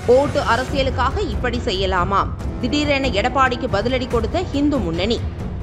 ஓட்டு அரசியலுக்காக இப்படி செய்யலாமா திடீரென எடப்பாடிக்கு பதிலடி கொடுத்த ஹிந்து முன்னணி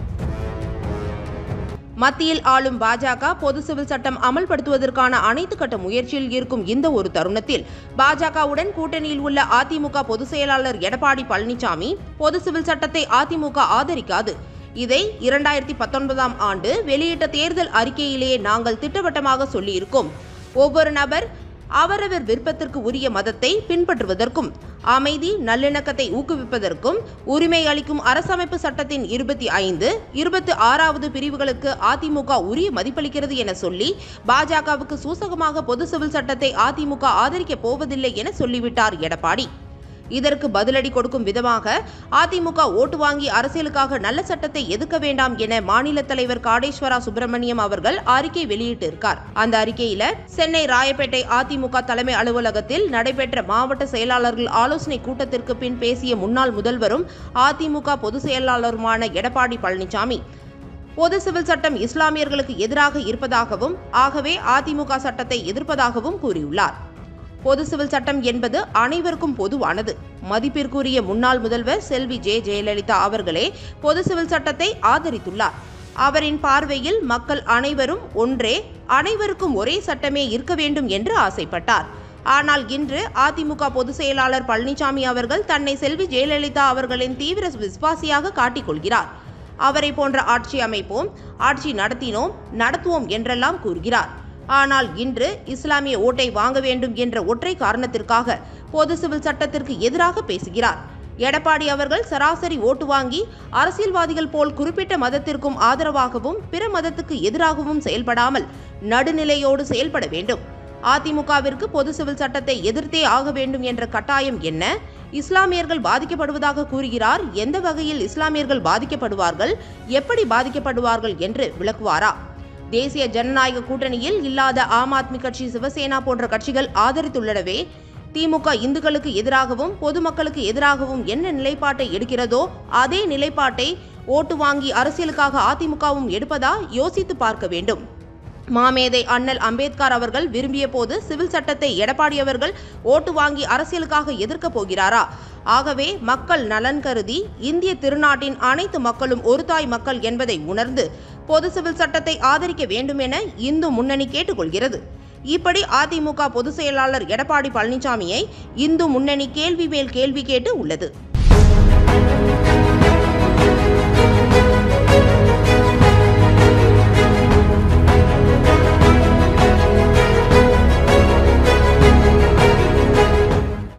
மத்தியில் ஆளும் பாஜக பொது சிவில் சட்டம் அமல்படுத்துவதற்கான அனைத்து கட்ட முயற்சியில் இருக்கும் இந்த ஒரு தருணத்தில் பாஜகவுடன் கூட்டணியில் உள்ள அதிமுக பொதுச் செயலாளர் எடப்பாடி பழனிசாமி பொது சிவில் சட்டத்தை அதிமுக ஆதரிக்காது இதை இரண்டாயிரத்தி பத்தொன்பதாம் ஆண்டு வெளியிட்ட தேர்தல் அறிக்கையிலேயே நாங்கள் திட்டவட்டமாக சொல்லியிருக்கோம் ஒவ்வொரு நபர் அவரவர் விருப்பத்திற்கு உரிய மதத்தை பின்பற்றுவதற்கும் அமைதி நல்லிணக்கத்தை ஊக்குவிப்பதற்கும் உரிமை அளிக்கும் அரசமைப்பு சட்டத்தின் இருபத்தி ஐந்து இருபத்தி ஆறாவது பிரிவுகளுக்கு அதிமுக உரிய மதிப்பளிக்கிறது என சொல்லி பாஜகவுக்கு சூசகமாக பொது சிவில் சட்டத்தை அதிமுக ஆதரிக்கப் போவதில்லை என சொல்லிவிட்டார் எடப்பாடி இதற்கு பதிலடி கொடுக்கும் விதமாக அதிமுக ஓட்டு வாங்கி அரசியலுக்காக நல்ல சட்டத்தை எதுக்க வேண்டாம் என மாநில தலைவர் காடேஸ்வரா சுப்பிரமணியம் அவர்கள் அறிக்கை வெளியிட்டிருக்கார் அந்த அறிக்கையில சென்னை ராயப்பேட்டை அதிமுக தலைமை அலுவலகத்தில் நடைபெற்ற மாவட்ட செயலாளர்கள் ஆலோசனை கூட்டத்திற்கு பின் பேசிய முன்னாள் முதல்வரும் அதிமுக பொதுச் செயலாளருமான எடப்பாடி பழனிசாமி பொது சிவில் சட்டம் இஸ்லாமியர்களுக்கு எதிராக இருப்பதாகவும் ஆகவே அதிமுக சட்டத்தை எதிர்ப்பதாகவும் கூறியுள்ளார் பொது சிவில் சட்டம் என்பது அனைவருக்கும் பொதுவானது மதிப்பிற்குரிய முன்னாள் முதல்வர் செல்வி ஜே ஜெயலலிதா அவர்களே பொது சிவில் சட்டத்தை ஆதரித்துள்ளார் அவரின் பார்வையில் மக்கள் அனைவரும் ஒன்றே அனைவருக்கும் ஒரே சட்டமே இருக்க வேண்டும் என்று ஆசைப்பட்டார் ஆனால் இன்று அதிமுக பொதுச் செயலாளர் பழனிசாமி அவர்கள் தன்னை செல்வி ஜெயலலிதா அவர்களின் தீவிர விசுவாசியாக காட்டிக்கொள்கிறார் அவரை போன்ற ஆட்சி அமைப்போம் ஆட்சி நடத்தினோம் நடத்துவோம் என்றெல்லாம் கூறுகிறார் ஆனால் இன்று இஸ்லாமிய ஓட்டை வாங்க வேண்டும் என்ற ஒற்றை காரணத்திற்காக பொது சிவில் சட்டத்திற்கு எதிராக பேசுகிறார் எடப்பாடி அவர்கள் சராசரி ஓட்டு வாங்கி அரசியல்வாதிகள் போல் குறிப்பிட்ட மதத்திற்கும் ஆதரவாகவும் பிற மதத்துக்கு எதிராகவும் செயல்படாமல் நடுநிலையோடு செயல்பட வேண்டும் அதிமுகவிற்கு பொது சிவில் சட்டத்தை எதிர்த்தே ஆக வேண்டும் என்ற கட்டாயம் என்ன இஸ்லாமியர்கள் பாதிக்கப்படுவதாக கூறுகிறார் எந்த வகையில் இஸ்லாமியர்கள் பாதிக்கப்படுவார்கள் எப்படி பாதிக்கப்படுவார்கள் என்று விளக்குவாரா தேசிய ஜனநாயக கூட்டணியில் இல்லாத ஆம் ஆத்மி கட்சி சிவசேனா போன்ற கட்சிகள் ஆதரித்துள்ளனவே திமுக இந்துக்களுக்கு எதிராகவும் பொதுமக்களுக்கு எதிராகவும் என்ன நிலைப்பாட்டை எடுக்கிறதோ அதே நிலைப்பாட்டை ஓட்டு வாங்கி அரசியலுக்காக அதிமுகவும் எடுப்பதா யோசித்து பார்க்க வேண்டும் மாமேதை அண்ணல் அம்பேத்கர் அவர்கள் விரும்பிய போது சிவில் சட்டத்தை எடப்பாடி அவர்கள் ஓட்டு வாங்கி அரசியலுக்காக எதிர்க்கப் போகிறாரா ஆகவே மக்கள் நலன் கருதி இந்திய திருநாட்டின் அனைத்து மக்களும் ஒரு தாய் மக்கள் என்பதை உணர்ந்து பொது சிவில் சட்டத்தை ஆதரிக்க வேண்டும் என இந்து முன்னணி கேட்டுக்கொள்கிறது இப்படி அதிமுக பொதுச் செயலாளர் எடப்பாடி பழனிசாமியை இந்து முன்னணி கேள்வி மேல் கேள்வி கேட்டு உள்ளது